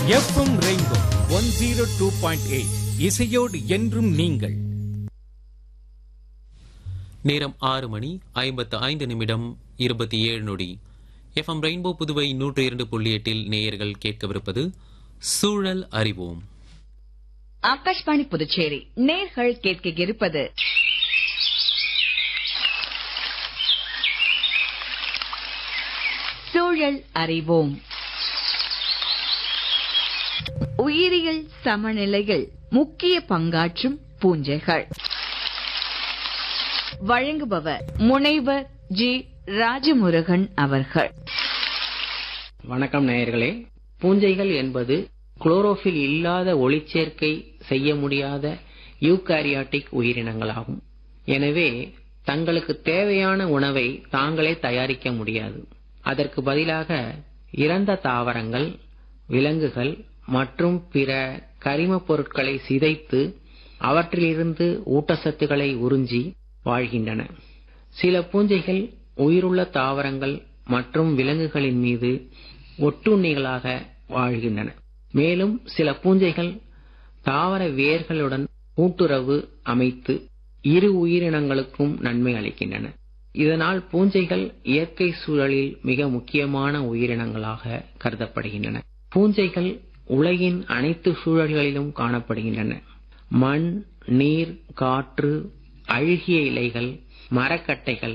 FM rainbow one zero two point eight இசையோடு என்றும் நீங்கள் நேரம் ஆறு மணி ஐம்பத்து ஐந்து நிமிடம் இருபத்தி ஏழு நொடி எஃப்எம் ரெயின்போ புதுவை நூற்று இரண்டு புள்ளி எட்டில் நேயர்கள் கேட்கவிருப்பது சூழல் அறிவோம் ஆகாஷ்வாணி புதுச்சேரி நேர்கள் கேட்க இருப்பது சூழல் அறிவோம் உயிரியல் சமநிலையில் முக்கிய பங்காற்றும் பூஞ்சைகள் வழங்குபவர் முனைவர் ஜி ராஜமுருகன் அவர்கள் வணக்கம் நேயர்களே பூஞ்சைகள் என்பது குளோரோஃபில் இல்லாத ஒளிச்சேர்க்கை செய்ய முடியாத யூகாரியாட்டிக் உயிரினங்களாகும் எனவே தங்களுக்கு தேவையான உணவை தாங்களே தயாரிக்க முடியாது அதற்கு பதிலாக இறந்த தாவரங்கள் விலங்குகள் மற்றும் பிற கரிமப் பொருட்களை சிதைத்து அவற்றிலிருந்து ஊட்டச்சத்துக்களை உறிஞ்சி வாழ்கின்றன சில பூஞ்சைகள் உயிருள்ள தாவரங்கள் மற்றும் விலங்குகளின் மீது ஒட்டுண்ணிகளாக வாழ்கின்றன மேலும் சில பூஞ்சைகள் தாவர வேர்களுடன் கூட்டுறவு அமைத்து இரு உயிரினங்களுக்கும் நன்மை அளிக்கின்றன இதனால் பூஞ்சைகள் இயற்கை சூழலில் மிக முக்கியமான உயிரினங்களாக கருதப்படுகின்றன பூஞ்சைகள் உலகின் அனைத்து சூழல்களிலும் காணப்படுகின்றன மண் நீர் காற்று அழுகிய இலைகள் மரக்கட்டைகள்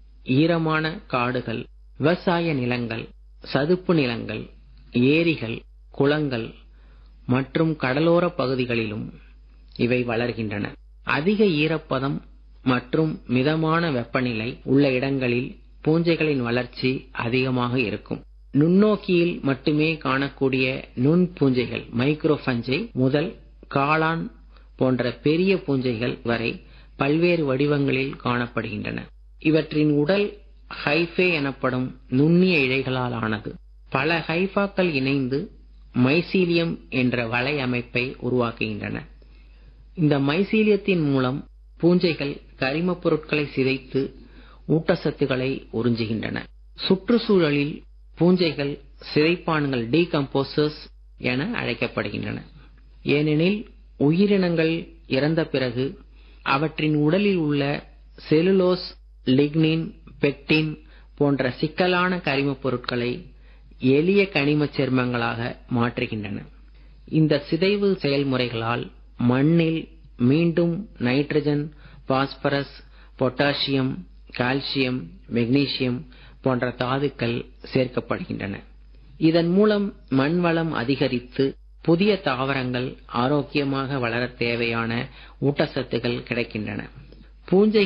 ஈரமான காடுகள் விவசாய நிலங்கள் சதுப்பு நிலங்கள் ஏரிகள் குளங்கள் மற்றும் கடலோர பகுதிகளிலும் இவை வளர்கின்றன அதிக ஈரப்பதம் மற்றும் மிதமான வெப்பநிலை உள்ள இடங்களில் பூஞ்சைகளின் வளர்ச்சி அதிகமாக இருக்கும் நுண்ணோக்கியில் மட்டுமே காணக்கூடிய நுண் பூஞ்சைகள் மைக்ரோபஞ்சை முதல் காளான் போன்ற பெரிய பூஞ்சைகள் வரை பல்வேறு வடிவங்களில் காணப்படுகின்றன இவற்றின் உடல் ஹைஃபே எனப்படும் நுண்ணிய இழைகளால் ஆனது பல ஹைஃபாக்கள் இணைந்து மைசீலியம் என்ற வலை அமைப்பை உருவாக்குகின்றன இந்த மைசீலியத்தின் மூலம் பூஞ்சைகள் கரிமப் பொருட்களை சிதைத்து ஊட்டச்சத்துக்களை உறிஞ்சுகின்றன சுற்றுச்சூழலில் பூஞ்சைகள் சிதைப்பான்கள் டீகம்போசர்ஸ் என அழைக்கப்படுகின்றன ஏனெனில் உயிரினங்கள் இறந்த பிறகு அவற்றின் உடலில் உள்ள செலுலோஸ் லிக்னின் பெக்டின் போன்ற சிக்கலான கரிமப் பொருட்களை எளிய கனிமச் சேர்மங்களாக மாற்றுகின்றன இந்த சிதைவு செயல்முறைகளால் மண்ணில் மீண்டும் nitrogen phosphorus potassium calcium magnesium போன்ற தாதுக்கள் சேர்க்கப்படுகின்றன இதன் மூலம் மண் வளம் அதிகரித்து புதிய தாவரங்கள் ஆரோக்கியமாக வளர தேவையான ஊட்டச்சத்துகள் கிடைக்கின்றன பூஞ்சை